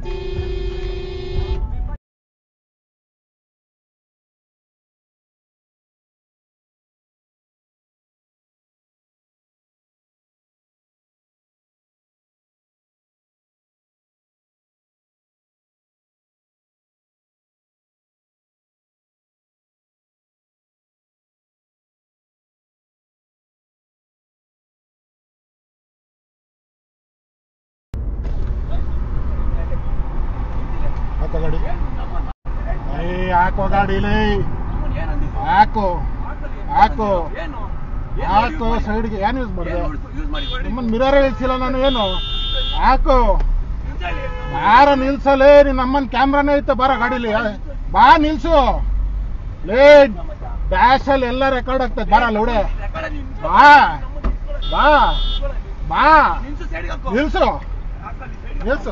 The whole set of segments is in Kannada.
ಹಾಕೋ ಗಾಡಿ ಏ ಹಾಕೋ ಗಾಡಿಲಿ ಹಾಕೋ ಹಾಕೋ ಹಾಕೋ ಸೈಡ್ಗೆ ಏನು ಯೂಸ್ ಮಾಡಿದೆ ನಿಮ್ಮನ್ನ ಮಿರರ್ ಇಳಿಸಿಲ್ಲ ನಾನು ಏನು ಹಾಕು ಯಾರ ನಿಲ್ಸಲೇ ನಿನ್ನ ಅಮ್ಮನ ಕ್ಯಾಮ್ರಾನೇ ಐತೆ ಬಾರ ಗಾಡಿಲಿ ಬಾ ನಿಲ್ಸು ಲೇ ಡ್ಯಾಶಲ್ಲಿ ಎಲ್ಲ ರೆಕಾರ್ಡ್ ಆಗ್ತದೆ ಬಾರ ಲೌಡೆ ಬಾ ಬಾ ಬಾ ನಿಲ್ಸು ನಿಲ್ಸು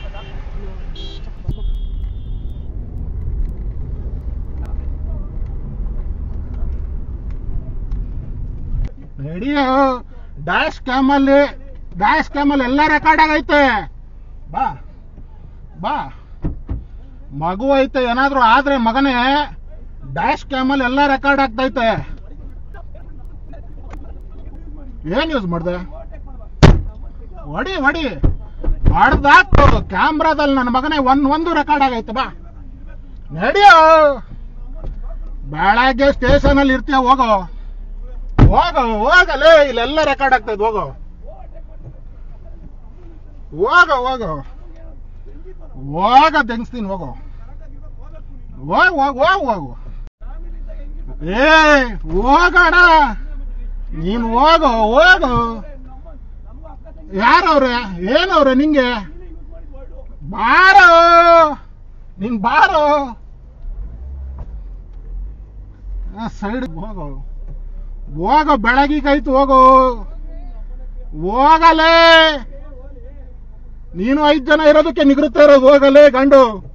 ರೆಡಿಯೋ ಡ್ಯಾಶ್ ಕ್ಯಾಮಲ್ಲಿ ಡ್ಯಾಶ್ ಕ್ಯಾಮಲ್ಲಿ ಎಲ್ಲ ರೆಕಾರ್ಡ್ ಆಗೈತೆ ಬಾ ಬಾ ಮಗು ಐತೆ ಏನಾದ್ರೂ ಆದ್ರೆ ಮಗನೇ ಡ್ಯಾಶ್ ಕ್ಯಾಮಲ್ಲಿ ಎಲ್ಲ ರೆಕಾರ್ಡ್ ಆಗ್ತೈತೆ ಏನ್ ಯೂಸ್ ಮಾಡ್ದೆ ಹೊಡಿ ಹೊಡಿ ಹೊಡ್ದಾಕು ಕ್ಯಾಮ್ರಾದಲ್ಲಿ ನನ್ನ ಮಗನೇ ಒಂದ್ ಒಂದು ರೆಕಾರ್ಡ್ ಆಗೈತೆ ಬಾ ನಡಿಯೋ ಬೆಳಗ್ಗೆ ಸ್ಟೇಷನ್ ಅಲ್ಲಿ ಇರ್ತೀಯ ಹೋಗೋ ಹೋಗೋ ಹೋಗಲೇ ಇಲ್ಲೆಲ್ಲ ರೆಕಾರ್ಡ್ ಆಗ್ತಾ ಇದೆ ಹೋಗೋ ಹೋಗೋ ಹೋಗೋ ಹೋಗ ತೆಗಿಸ್ತೀನಿ ಹೋಗೋ ಹೋಗ್ ಹೋಗ್ ಹೋಗ್ ಹೋಗು ಏ ಹೋಗೋಣ ನೀನು ಹೋಗೋ ಹೋಗು ಯಾರವ್ರೆ ಏನವ್ರೆ ನಿಂಗೆ ಬಾರೋ ನೀನ್ ಬಾರೋ ಸೈಡ್ ಹೋಗೋ ಹೋಗೋ ಬೆಳಗಿಗಾಯ್ತು ಹೋಗೋ ಹೋಗಲೇ ನೀನು ಐದ್ ಜನ ಇರೋದಕ್ಕೆ ನಿಗೃತ್ತ ಇರೋದು ಹೋಗಲೇ ಗಂಡು